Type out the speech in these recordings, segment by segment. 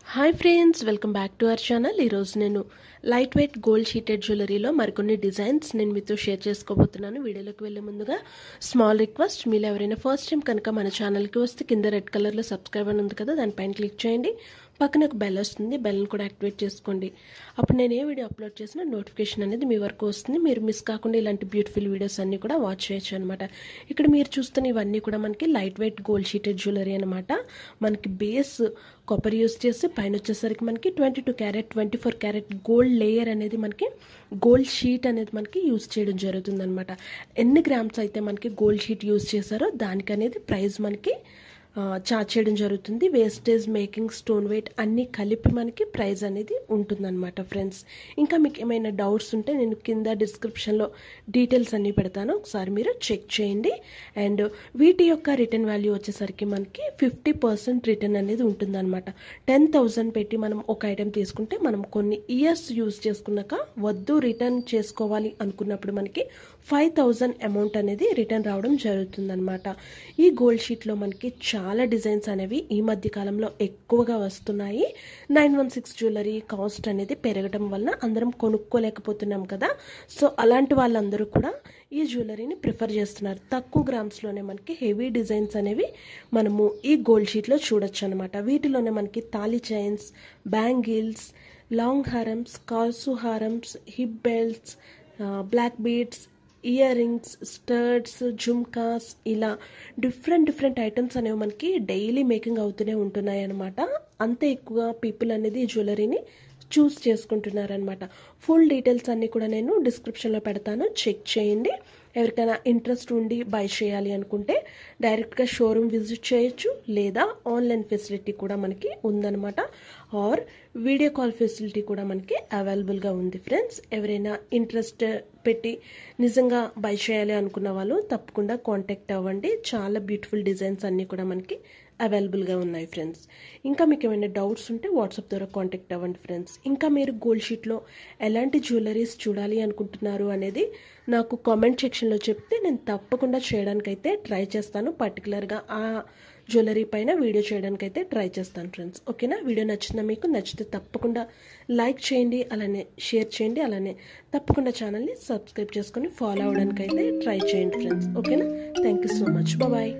Hi friends welcome back to our channel ఈరోజు నేను light weight gold sheeted జ్యువెలరీలో మరికొన్ని డిజైన్స్ నేను మీతో షేర్ చేసుకోబోతున్నాను వీడియోలోకి వెళ్ళే ముందుగా స్మాల్ రిక్వెస్ట్ మీరు ఎవరైనా ఫస్ట్ టైం కనుక మన ఛానల్కి వస్తే కింద రెడ్ కలర్లో సబ్స్క్రైబ్ అని ఉంది కదా దానిపైన క్లిక్ చేయండి పక్కన ఒక బెల్ వస్తుంది బెల్ని కూడా యాక్టివేట్ చేసుకోండి అప్పుడు నేను ఏ వీడియో అప్లోడ్ చేసినా నోటిఫికేషన్ అనేది మీ వరకు వస్తుంది మీరు మిస్ కాకుండా ఇలాంటి బ్యూటిఫుల్ వీడియోస్ అన్నీ కూడా వాచ్ చేయొచ్చు అనమాట ఇక్కడ మీరు చూస్తున్న ఇవన్నీ కూడా మనకి light weight gold sheeted jewellery అనమాట మనకి బేస్ కాపర్ యూస్ చేసి పైన వచ్చేసరికి మనకి twenty two carat twenty four carat gold layer అనేది మనకి గోల్డ్ షీట్ అనేది మనకి యూస్ చేయడం జరుగుతుంది అనమాట ఎన్ని గ్రామ్స్ అయితే మనకి గోల్డ్ షీట్ యూస్ చేశారో దానికి అనేది ప్రైస్ మనకి చార్జ్ చేయడం జరుగుతుంది వేస్టేజ్ మేకింగ్ స్టోన్ వెయిట్ అన్నీ కలిపి మనకి ప్రైస్ అనేది ఉంటుందన్నమాట ఫ్రెండ్స్ ఇంకా మీకు ఏమైనా డౌట్స్ ఉంటే నేను కింద డిస్క్రిప్షన్లో డీటెయిల్స్ అన్నీ పెడతాను ఒకసారి మీరు చెక్ చేయండి అండ్ వీటి యొక్క రిటర్న్ వాల్యూ వచ్చేసరికి మనకి ఫిఫ్టీ పర్సెంట్ రిటర్న్ అనేది ఉంటుందన్నమాట టెన్ థౌజండ్ పెట్టి మనం ఒక ఐటెం తీసుకుంటే మనం కొన్ని ఇయర్స్ యూజ్ చేసుకున్నాక వద్దు రిటర్న్ చేసుకోవాలి అనుకున్నప్పుడు మనకి ఫైవ్ థౌజండ్ అమౌంట్ అనేది రిటర్న్ రావడం జరుగుతుందన్నమాట ఈ గోల్డ్ షీట్లో మనకి చాలా డిజైన్స్ అనేవి ఈ మధ్య కాలంలో ఎక్కువగా వస్తున్నాయి nine one six jewellery cost అనేది పెరగడం వల్ల అందరం కొనుక్కోలేకపోతున్నాం కదా సో అలాంటి వాళ్ళందరూ కూడా ఈ జ్యువెలరీని ప్రిఫర్ చేస్తున్నారు తక్కువ గ్రామ్స్లోనే మనకి హెవీ డిజైన్స్ అనేవి మనము ఈ గోల్డ్ షీట్లో చూడొచ్చు అనమాట వీటిలోనే మనకి తాళి చైన్స్ బ్యాంగిల్స్ లాంగ్ హారమ్స్ కాసు హారమ్స్ hip belts black beads ear rings studs జుమ్కాస్ ఇలా డిఫరెంట్ డిఫరెంట్ ఐటమ్స్ అనేవి మనకి డైలీ మేకింగ్ అవుతూనే ఉంటున్నాయి అనమాట అంతే ఎక్కువగా పీపుల్ అనేది ఈ జ్యువెలరీని చూస్ చేసుకుంటున్నారనమాట ఫుల్ డీటెయిల్స్ అన్నీ కూడా నేను డిస్క్రిప్షన్లో పెడతాను చెక్ చేయండి ఎవరికైనా ఇంట్రెస్ట్ ఉండి బై చేయాలి అనుకుంటే డైరెక్ట్గా షోరూమ్ విజిట్ చేయొచ్చు లేదా ఆన్లైన్ ఫెసిలిటీ కూడా మనకి ఉందన్నమాట ఆర్ వీడియో కాల్ ఫెసిలిటీ కూడా మనకి అవైలబుల్గా ఉంది ఫ్రెండ్స్ ఎవరైనా ఇంట్రెస్ట్ పెట్టి నిజంగా బై చేయాలి అనుకున్న వాళ్ళు తప్పకుండా కాంటాక్ట్ అవ్వండి చాలా బ్యూటిఫుల్ డిజైన్స్ అన్నీ కూడా మనకి అవైలబుల్గా ఉన్నాయి ఫ్రెండ్స్ ఇంకా మీకు ఏమైనా డౌట్స్ ఉంటే వాట్సాప్ ద్వారా కాంటాక్ట్ అవ్వండి ఫ్రెండ్స్ ఇంకా మీరు గోల్డ్ షీట్లో ఎలాంటి జ్యువెలరీస్ చూడాలి అనుకుంటున్నారు అనేది నాకు కామెంట్ సెక్షన్లో చెప్తే నేను తప్పకుండా చేయడానికైతే ట్రై చేస్తాను పర్టికులర్గా ఆ జ్యువెలరీ పైన వీడియో చేయడానికైతే ట్రై చేస్తాను ఫ్రెండ్స్ ఓకేనా వీడియో నచ్చిందా మీకు నచ్చితే తప్పకుండా లైక్ చేయండి అలానే షేర్ చేయండి అలానే తప్పకుండా ఛానల్ని సబ్స్క్రైబ్ చేసుకొని ఫాలో అవడానికైతే ట్రై చేయండి ఫ్రెండ్స్ ఓకేనా thank you so much bye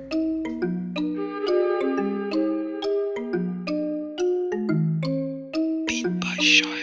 Beat by Shy.